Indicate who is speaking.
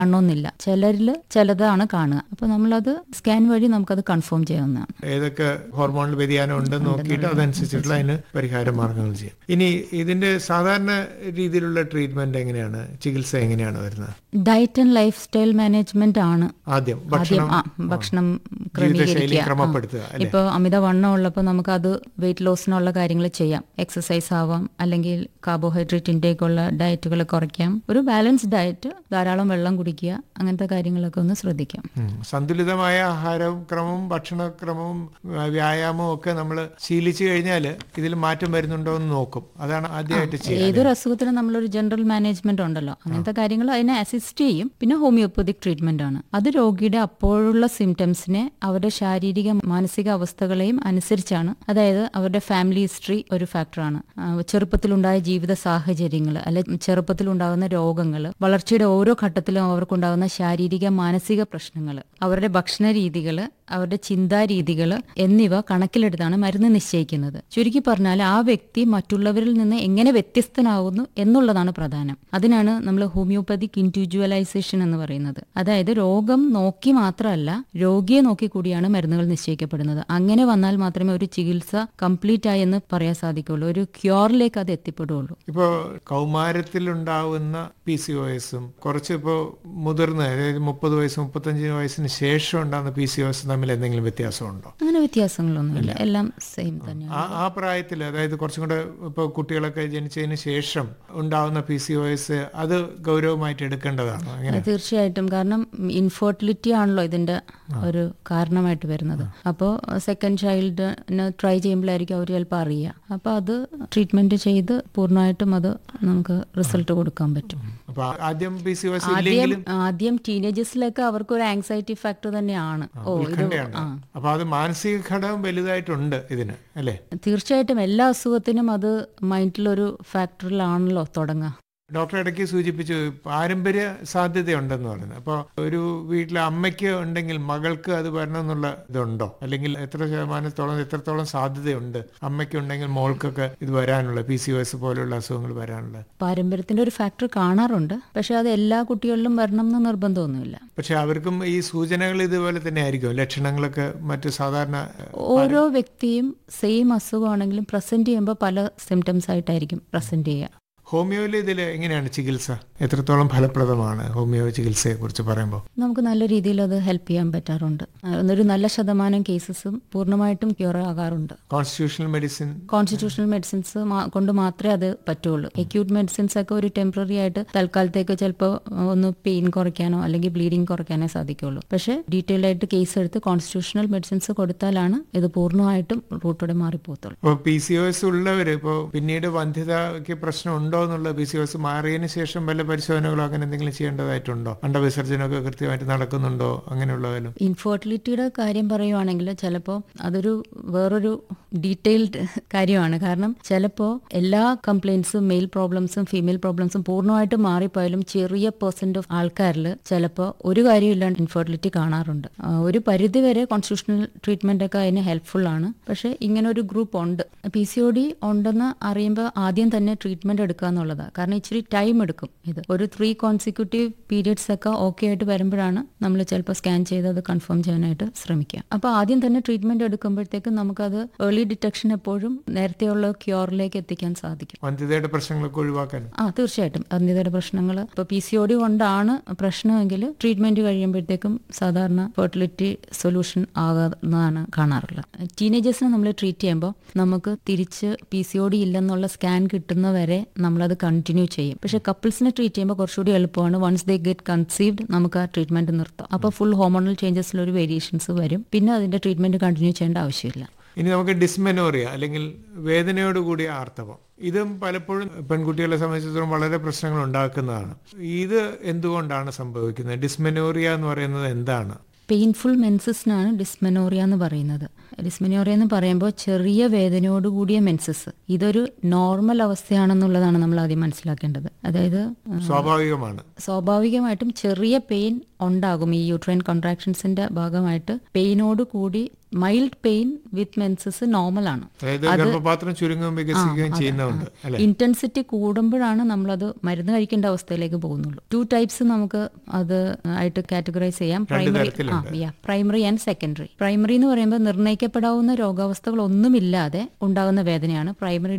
Speaker 1: കാണണമെന്നില്ല ചിലരിൽ ചിലതാണ് കാണുക അപ്പോൾ നമ്മളത് സ്കാൻ വഴി നമുക്കത് കൺഫേം ചെയ്യാവുന്നതാണ്
Speaker 2: ഏതൊക്കെ ഹോർമോണൽ വ്യതിയാനം ഉണ്ടെന്ന് നോക്കിയിട്ട് അതനുസരിച്ചിട്ടുള്ള അതിന് പരിഹാര മാർഗങ്ങൾ ചെയ്യും ഇനി ഇതിന്റെ സാധാരണ രീതിയിലുള്ള ട്രീറ്റ്മെന്റ് എങ്ങനെയാണ് ചികിത്സ എങ്ങനെയാണ് വരുന്നത്
Speaker 1: diet and life style management ആണ്
Speaker 2: ആദ്യം
Speaker 1: ആദ്യം
Speaker 2: ഭക്ഷണം
Speaker 1: ആ ഭക്ഷണം
Speaker 2: ജീവിതശൈലി
Speaker 1: ക്രമീകരിക്കുക
Speaker 2: ക്രമപ്പെടുത്തുക അല്ലെ
Speaker 1: ഇപ്പോൾ അമിത വണ്ണം ഉള്ളപ്പോൾ നമുക്ക് അത് വെയിറ്റ് ലോസിനുള്ള കാര്യങ്ങൾ ചെയ്യാം എക്സസൈസ് ആവാം അല്ലെങ്കിൽ കാർബോഹൈഡ്രേറ്റ് ഇൻടേക്ക് ഉള്ള ഡയറ്റുകൾ കുറയ്ക്കാം ഒരു ബാലൻസ് ഡയറ്റ് ധാരാളം വെള്ളം കുടിക്കുക അങ്ങനത്തെ കാര്യങ്ങളൊക്കെ ഒന്ന് ശ്രദ്ധിക്കാം
Speaker 2: ഉം. സന്തുലിതമായ ആഹാരവും ക്രമവും ഭക്ഷണക്രമവും ആ, വ്യായാമവും ഒക്കെ നമ്മൾ ശീലിച്ചു കഴിഞ്ഞാൽ ഇതിൽ മാറ്റം വരുന്നുണ്ടോ എന്ന് നോക്കും അതാണ് ആദ്യമായിട്ട് ചെയ്യുക
Speaker 1: ഏതൊരു അസുഖത്തിനും നമ്മളൊരു ജനറൽ മാനേജ്മെന്റ് ഉണ്ടല്ലോ അങ്ങനത്തെ കാര്യങ്ങൾ അതിനെ അസിസ്റ്റ് ചെയ്യും പിന്നെ ഹോമിയോപ്പതിക് ട്രീറ്റ്മെന്റ് ആണ് അത് രോഗിയുടെ അപ്പോഴുള്ള സിംറ്റംസിനെ അവരുടെ ശാരീരിക മാനസിക അവസ്ഥകളെയും അനുസരിച്ചാണ് അതായത് അവരുടെ ഫാമിലി ഹിസ്റ്ററി ഒരു ഫാക്ടറാണ് ചെറുപ്പത്തിലുണ്ടായ ജീവിത സാഹചര്യങ്ങൾ അല്ലെ ചെറുപ്പത്തിലുണ്ടാകുന്ന രോഗങ്ങൾ വളർച്ചയുടെ ഓരോ ഘട്ടത്തിലും അവർക്കുണ്ടാകുന്ന ശാരീരിക മാനസിക പ്രശ്നങ്ങൾ അവരുടെ ഭക്ഷണ രീതികൾ അവരുടെ ചിന്താരീതികൾ എന്നിവ കണക്കിലെടുത്താണ് മരുന്ന് നിശ്ചയിക്കുന്നത് ചുരുക്കി പറഞ്ഞാൽ ആ വ്യക്തി മറ്റുള്ളവരിൽ നിന്ന് എങ്ങനെ വ്യത്യസ്തനാകുന്നു എന്നുള്ളതാണ് പ്രധാനം അതിനാണ് നമ്മൾ ഹോമിയോപ്പതിക് ഇൻഡിവിജ്വലൈസേഷൻ എന്ന് പറയുന്നത് അതായത് രോഗം നോക്കി മാത്രമല്ല രോഗിയെ നോക്കി കൂടിയാണ് മരുന്നുകൾ നിശ്ചയിക്കപ്പെടുന്നത് അങ്ങനെ വന്നാൽ മാത്രമേ ഒരു ചികിത്സ കംപ്ലീറ്റ് ആയി എന്ന് പറയാൻ സാധിക്കുള്ളൂ ഒരു ക്യൂറിലേക്ക് അത് എത്തിപ്പെടുകയുള്ളൂ
Speaker 2: ഇപ്പോൾ കൗമാരത്തിലുണ്ടാവുന്ന പി സി ഒ എസും കുറച്ച് ഇപ്പോൾ മുതിർന്ന അതായത് മുപ്പത് വയസ്സ് മുപ്പത്തഞ്ച് വയസ്സിന് ശേഷം ഉണ്ടാകുന്ന പി സി ഒ എസ് തമ്മിൽ എന്തെങ്കിലും വ്യത്യാസമുണ്ടോ
Speaker 1: അങ്ങനെ വ്യത്യാസങ്ങളൊന്നുമില്ല എല്ലാം സെയിം തന്നെയാണ്
Speaker 2: ആ ആ പ്രായത്തിൽ അതായത് കുറച്ചും കൂടെ ഇപ്പോൾ കുട്ടികളൊക്കെ ജനിച്ചതിന് ശേഷം ഉണ്ടാവുന്ന പി സി ഒ എസ് അത് ഗൗരവമായിട്ട് എടുക്കേണ്ടതാണോ അങ്ങനെ
Speaker 1: അത് തീർച്ചയായിട്ടും കാരണം ഇൻഫെർട്ടിലിറ്റി ആണല്ലോ ഇതിന്റെ ഒരു കാരണമായിട്ട് വരുന്നത് അപ്പോൾ സെക്കൻഡ് ചൈൽഡിന് ട്രൈ ചെയ്യുമ്പോഴായിരിക്കും അവർ ചിലപ്പോൾ അറിയുക അപ്പോൾ അത് ട്രീറ്റ്മെന്റ് ചെയ്ത് പൂർണ്ണമായിട്ടും അത് നമുക്ക് റിസൾട്ട് കൊടുക്കാൻ പറ്റും
Speaker 2: അപ്പൊ ആദ്യം പി സി ഒ എസ്
Speaker 1: ആദ്യം
Speaker 2: ഇല്ലെങ്കിലും
Speaker 1: ആദ്യം ടീനേജേഴ്സിലൊക്കെ അവർക്ക് ഒരു ആങ്സൈറ്റി ഫാക്ടർ തന്നെയാണ് ഓ ഇത്
Speaker 2: ഉത്കണ്ഠയുണ്ട്
Speaker 1: ആ
Speaker 2: അപ്പൊ അത് മാനസിക ഘടകം വലുതായിട്ടുണ്ട് ഇതിന് അല്ലേ
Speaker 1: തീർച്ചയായിട്ടും എല്ലാ അസുഖത്തിനും അത് മൈൻഡിലൊരു ഫാക്ടറിലാണല്ലോ തുടങ്ങുക
Speaker 2: ഡോക്ടർ ഇടയ്ക്ക് സൂചിപ്പിച്ചു പാരമ്പര്യ സാധ്യതയുണ്ടെന്ന് പറയുന്നത് അപ്പോൾ ഒരു വീട്ടിലെ അമ്മയ്ക്ക് ഉണ്ടെങ്കിൽ മകൾക്ക് അത് വരണം എന്നുള്ള ഇതുണ്ടോ അല്ലെങ്കിൽ എത്ര ശതമാനത്തോളം എത്രത്തോളം സാധ്യതയുണ്ട് അമ്മയ്ക്ക് ഉണ്ടെങ്കിൽ മോൾക്കൊക്കെ ഇത് വരാനുള്ള പി സി ഒ എസ് പോലെയുള്ള അസുഖങ്ങൾ വരാനുള്ള
Speaker 1: പാരമ്പര്യത്തിന്റെ ഒരു ഫാക്ടർ കാണാറുണ്ട് പക്ഷെ അത് എല്ലാ കുട്ടികളിലും വരണം എന്ന് നിർബന്ധമൊന്നുമില്ല
Speaker 2: പക്ഷെ അവർക്കും ഈ സൂചനകൾ ഇതുപോലെ തന്നെ ആയിരിക്കും ലക്ഷണങ്ങളൊക്കെ മറ്റു സാധാരണ
Speaker 1: ഓരോ വ്യക്തിയും സെയിം അസുഖമാണെങ്കിലും പ്രസന്റ് ചെയ്യുമ്പോൾ പല സിംറ്റംസ് ആയിട്ടായിരിക്കും പ്രസന്റ് ചെയ്യുക
Speaker 2: ഹോമിയോയിൽ ഇതിൽ എങ്ങനെയാണ് ചികിത്സ എത്രത്തോളം ഫലപ്രദമാണ് ഹോമിയോ ചികിത്സയെ കുറിച്ച് പറയുമ്പോൾ
Speaker 1: നമുക്ക് നല്ല രീതിയിൽ അത് ഹെൽപ്പ് ചെയ്യാൻ പറ്റാറുണ്ട് ഒരു നല്ല ശതമാനം കേസസും പൂർണ്ണമായിട്ടും ക്യൂർ ആകാറുണ്ട്
Speaker 2: കോൺസ്റ്റിറ്റ്യൂഷണൽ മെഡിസിൻ
Speaker 1: കോൺസ്റ്റിറ്റ്യൂഷണൽ മെഡിസിൻസ് കൊണ്ട് മാത്രമേ അത് പറ്റുള്ളൂ അക്യൂട്ട് മെഡിസിൻസ് ഒക്കെ ഒരു ടെമ്പററി ആയിട്ട് തൽക്കാലത്തേക്ക് ചിലപ്പോൾ ഒന്ന് പെയിൻ കുറയ്ക്കാനോ അല്ലെങ്കിൽ ബ്ലീഡിങ് കുറയ്ക്കാനോ സാധിക്കുള്ളൂ പക്ഷേ ഡീറ്റെയിൽഡ് ആയിട്ട് കേസ് എടുത്ത് കോൺസ്റ്റിറ്റ്യൂഷണൽ മെഡിസിൻസ് കൊടുത്താലാണ് ഇത് പൂർണ്ണമായിട്ടും റൂട്ടോടെ മാറിപ്പോകത്തുള്ളൂ
Speaker 2: ഇപ്പോൾ പി സി ഒ എസ് ഉള്ളവർ ഇപ്പോൾ പിന്നീട് വന്ധ്യതയ്ക്ക് പ്രശ്നം ഉണ്ടോ എന്നുള്ള പി സി ഒ എസ് മാറിയതിന് ശേഷം വല്ല പരിശോധനകളോ അങ്ങനെ എന്തെങ്കിലും ചെയ്യേണ്ടതായിട്ടുണ്ടോ അണ്ടവിസർജനമൊക്കെ കൃത്യമായിട്ട് നടക്കുന്നുണ്ടോ അങ്ങനെയുള്ളതിലും
Speaker 1: ഇൻഫെർട്ടിലിറ്റിയുടെ കാര്യം പറയുവാണെങ്കിൽ ചിലപ്പോൾ അതൊരു വേറൊരു ഡീറ്റെയിൽഡ് കാര്യമാണ് കാരണം ചിലപ്പോൾ എല്ലാ കംപ്ലയിൻസും മെയിൽ പ്രോബ്ലംസും ഫീമെയിൽ പ്രോബ്ലംസും പൂർണ്ണമായിട്ട് മാറിപ്പോയാലും ചെറിയ പെർസെന്റ് ഓഫ് ആൾക്കാരിൽ ചിലപ്പോൾ ഒരു കാര്യമില്ലാണ്ട് ഇൻഫെർട്ടിലിറ്റി കാണാറുണ്ട് ആ, ഒരു പരിധി വരെ കോൺസ്റ്റിറ്റ്യൂഷണൽ ട്രീറ്റ്മെന്റ് ഒക്കെ അതിന് ഹെൽപ്ഫുൾ ആണ് പക്ഷേ ഇങ്ങനെ ഒരു ഗ്രൂപ്പ് ഉണ്ട് പി സി ഒ ഡി ഉണ്ടെന്ന് അറിയുമ്പോൾ ആദ്യം തന്നെ ട്രീറ്റ്മെന്റ് എടുക്കുക എന്നുള്ളതാണ് കാരണം ഇച്ചിരി ടൈം എടുക്കും ഇത് ഒരു ത്രീ കോൺസിക്യൂട്ടീവ് പീരിയഡ്സ് ഒക്കെ ഓക്കെ ആയിട്ട് വരുമ്പോഴാണ് നമ്മൾ ചിലപ്പോൾ സ്കാൻ ചെയ്ത് അത് കൺഫേം ചെയ്യാനായിട്ട് ശ്രമിക്കുക അപ്പോൾ ആദ്യം തന്നെ ട്രീറ്റ്മെന്റ് എടുക്കുമ്പോഴത്തേക്കും നമുക്കത് ഏർലി ഡിറ്റക്ഷൻ എപ്പോഴും നേരത്തെയുള്ള ക്യൂറിലേക്ക് എത്തിക്കാൻ സാധിക്കും
Speaker 2: വന്ധ്യതയുടെ പ്രശ്നങ്ങളൊക്കെ ഒഴിവാക്കാൻ
Speaker 1: ആ തീർച്ചയായിട്ടും അന്യതയുടെ പ്രശ്നങ്ങൾ ഇപ്പോൾ പി സി ഒ ഡി കൊണ്ടാണ് പ്രശ്നമെങ്കിൽ ട്രീറ്റ്മെന്റ് കഴിയുമ്പോഴത്തേക്കും സാധാരണ ഫെർട്ടിലിറ്റി സൊല്യൂഷൻ ആകുന്നതാണ് കാണാറുള്ളത് ടീനേജേഴ്സിനെ നമ്മൾ ട്രീറ്റ് ചെയ്യുമ്പോൾ നമുക്ക് തിരിച്ച് പി സി ഒ ഡി ഇല്ലെന്നുള്ള സ്കാൻ കിട്ടുന്നവരെ നമ്മളത് കണ്ടിന്യൂ ചെയ്യും പക്ഷെ കപ്പിൾസിനെ ട്രീറ്റ് ചെയ്യുമ്പോൾ കുറച്ചുകൂടി എളുപ്പമാണ് വൺസ് ദേ ഗെറ്റ് കൺസീവ്ഡ് നമുക്ക് ആ ട്രീറ്റ്മെന്റ് നിർത്താം അപ്പോൾ ഫുൾ ഹോർമോണൽ ചേഞ്ചസിൽ ഒരു വേരിയേഷൻസ് വരും പിന്നെ അതിന്റെ ട്രീറ്റ്മെന്റ് കണ്ടിന്യൂ ചെയ്യേണ്ട ആവശ്യമില്ല
Speaker 2: ഇനി നമുക്ക് ഡിസ്മെനോറിയ അല്ലെങ്കിൽ വേദനയോട് കൂടിയ ആർത്തവം ഇതും പലപ്പോഴും പെൺകുട്ടികളെ സംബന്ധിച്ചിടത്തോളം വളരെ പ്രശ്നങ്ങൾ ഉണ്ടാക്കുന്നതാണ് ഇത് എന്തുകൊണ്ടാണ് സംഭവിക്കുന്നത് ഡിസ്മെനോറിയ എന്ന് പറയുന്നത് എന്താണ്
Speaker 1: പെയിൻഫുൾ മെൻസസിനാണ് ഡിസ്മെനോറിയ എന്ന് പറയുന്നത് ഡിസ്മെനോറിയ എന്ന് പറയുമ്പോൾ ചെറിയ വേദനയോട് കൂടിയ മെൻസസ് ഇതൊരു നോർമൽ അവസ്ഥയാണെന്നുള്ളതാണ് നമ്മൾ ആദ്യം മനസ്സിലാക്കേണ്ടത് അതായത്
Speaker 2: സ്വാഭാവികമാണ്
Speaker 1: സ്വാഭാവികമായിട്ടും ചെറിയ പെയിൻ ഉണ്ടാകും ഈ യൂട്രൈൻ കോൺട്രാക്ഷൻസിന്റെ ഭാഗമായിട്ട് പെയിനോട് കൂടി mild pain with menses normal ആണ്
Speaker 2: അതായത് ഗർഭപാത്രം ചുരുങ്ങുകയും വികസിക്കുകയും ചെയ്യുന്നുണ്ട് അല്ലെ
Speaker 1: ഇന്റൻസിറ്റി കൂടുമ്പോഴാണ് നമ്മളത് മരുന്ന് കഴിക്കേണ്ട അവസ്ഥയിലേക്ക് പോകുന്നുള്ളൂ ടു ടൈപ്സ് നമുക്ക് അത് ആയിട്ട് കാറ്റഗറൈസ് ചെയ്യാം primary primary and secondary primary എന്ന് പറയുമ്പോൾ നിർണ്ണയിക്കപ്പെടാവുന്ന രോഗാവസ്ഥകൾ ഒന്നുമില്ലാതെ ഉണ്ടാകുന്ന വേദനയാണ് പ്രൈമറി